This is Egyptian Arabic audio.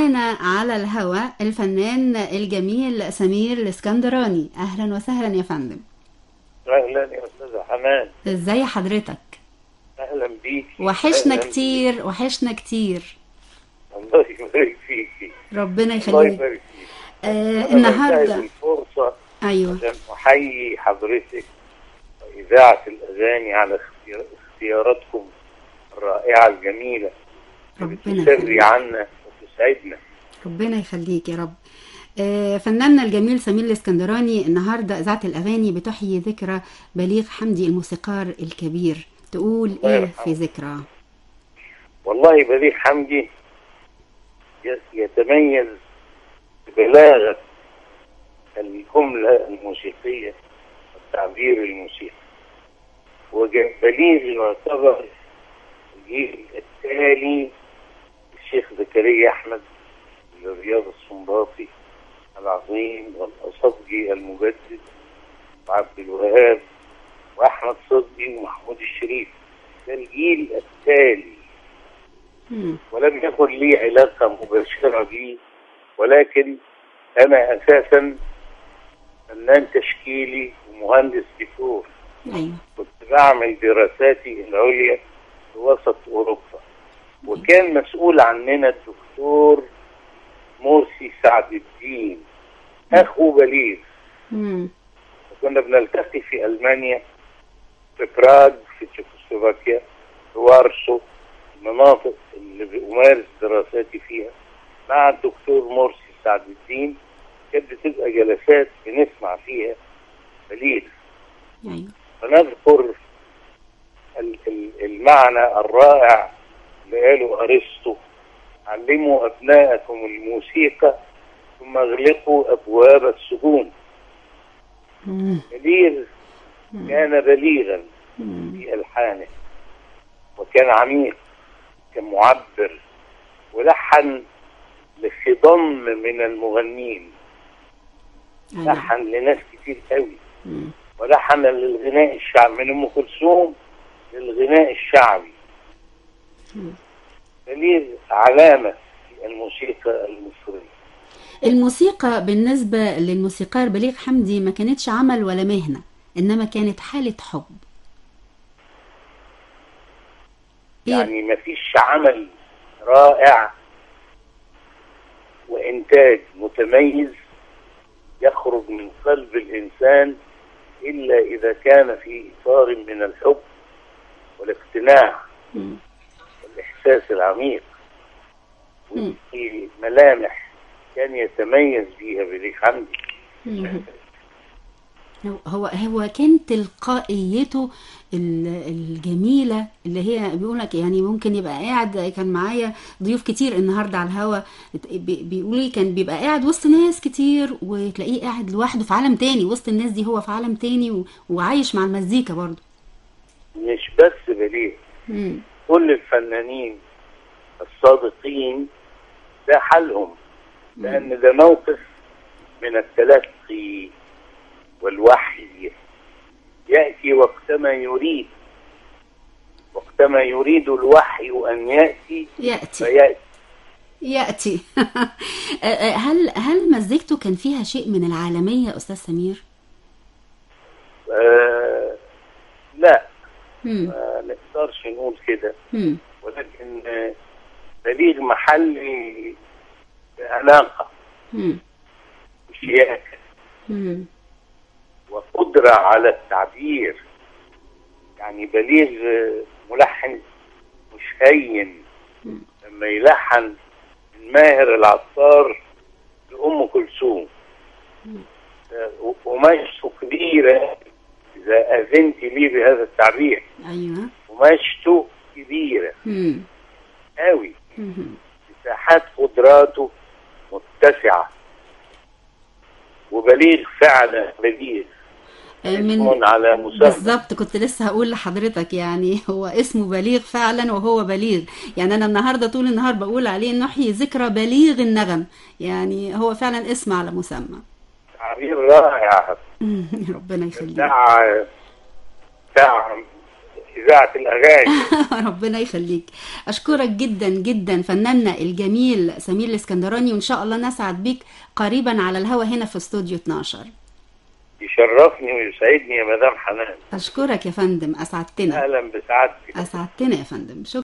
معانا على الهواء الفنان الجميل سمير الاسكندراني اهلا وسهلا يا فندم اهلا يا استاذ حنان ازاي حضرتك اهلا بيكي وحشنا أهلاً كتير وحشنا كتير بيكي. الله يبارك فيكي ربنا الله يخليك يبارك فيكي آه أنا بنتهز النهارده الفرصه ايوه عشان احيي حضرتك واذاعه الاغاني على اختيار- اختياراتكم الرائعه الجميله اللي ربنا بتسري يخليك عنا وتسعدنا ربنا يخليك يا رب آه، فناننا الجميل سمير الاسكندراني النهارده اذاعه الاغاني بتحيي ذكرى بليغ حمدي الموسيقار الكبير تقول الله ايه يرحمه. في ذكرى والله بليغ حمدي يس- يتميز ببلاغه الجمله الموسيقيه والتعبير الموسيقي وبليغ يعتبر الجيل التالي الشيخ زكريا احمد الرياض السنباطي العظيم والاصبجي المجدد وعبد الوهاب واحمد صدقي ومحمود الشريف ده الجيل التالي مم. ولم يكن لي علاقة مباشرة به ولكن أنا أساسا فنان تشكيلي ومهندس ديكور ايوه كنت بعمل دراساتي العليا في وسط أوروبا وكان مسؤول عننا الدكتور مرسي سعد الدين أخو بليغ مم. كنا بنلتقي في ألمانيا في براغ في تشيكوسلوفاكيا في وارسو المناطق اللي بأمارس دراساتي فيها مع الدكتور مرسي سعد الدين كانت بتبقى جلسات بنسمع فيها بليغ ايوه فنذكر ال- ال- المعنى الرائع اللي قاله أرسطو علموا أبناءكم الموسيقى ثم اغلقوا أبواب السجون مم. بليغ كان بليغا مم. في ألحانه وكان عميق كان معبر ولحن لخضم من المغنين ايوه لحن لناس كتير قوي مم. ولحن للغناء الشعبي من ام كلثوم للغناء الشعبي مم. بليغ علامه في الموسيقى المصريه الموسيقى بالنسبة للموسيقار بليغ حمدي ما كانتش عمل ولا مهنة إنما كانت حالة حب إيه؟ يعني ما فيش عمل رائع وإنتاج متميز يخرج من قلب الإنسان إلا إذا كان في إطار من الحب والاقتناع مم. والإحساس العميق مم. في ملامح كان يتميز بيها بليغ حمدي مم. هو هو هو كان تلقائيته ال- الجميله اللي هي بيقول لك يعني ممكن يبقى قاعد كان معايا ضيوف كتير النهارده على الهوا بي- بيقولوا لي كان بيبقى قاعد وسط ناس كتير وتلاقيه قاعد لوحده في عالم تاني وسط الناس دي هو في عالم تاني و- وعايش مع المزيكا برضه مش بس بليغ مم. كل الفنانين الصادقين ده حالهم لأن ده موقف من التلقي والوحي يأتي وقتما يريد وقتما يريد الوحي أن يأتي ياتي فيأتي ياتي هل هل مزيكته كان فيها شيء من العالميه استاذ سمير آه لا مم. ما نقدرش نقول كده مم. ولكن آه، بليغ محلي علاقة مم. وشياكة مم. وقدرة على التعبير يعني بليغ آه، ملحن مش هين مم. لما يلحن من ماهر العطار لأم كلثوم آه، قماشته كبيرة إذا أذنت لي بهذا التعبير ايوه قماشته كبيرة مم. قوي مم. مساحات قدراته متسعة وبليغ فعلا بليغ من اسم على مسمى بالظبط كنت لسه هقول لحضرتك يعني هو اسمه بليغ فعلا وهو بليغ يعني انا النهارده طول النهار بقول عليه نحيي ذكرى بليغ النغم يعني هو فعلا اسم على مسمى تعبير رائع ربنا يخليك بتاع بتاع اذاعه الاغاني ربنا يخليك اشكرك جدا جدا فناننا الجميل سمير الاسكندراني وان شاء الله نسعد بيك قريبا على الهوا هنا في استوديو 12 يشرفني ويسعدني يا مدام حنان اشكرك يا فندم اسعدتنا اهلا بسعادتك اسعدتنا يا فندم شكرا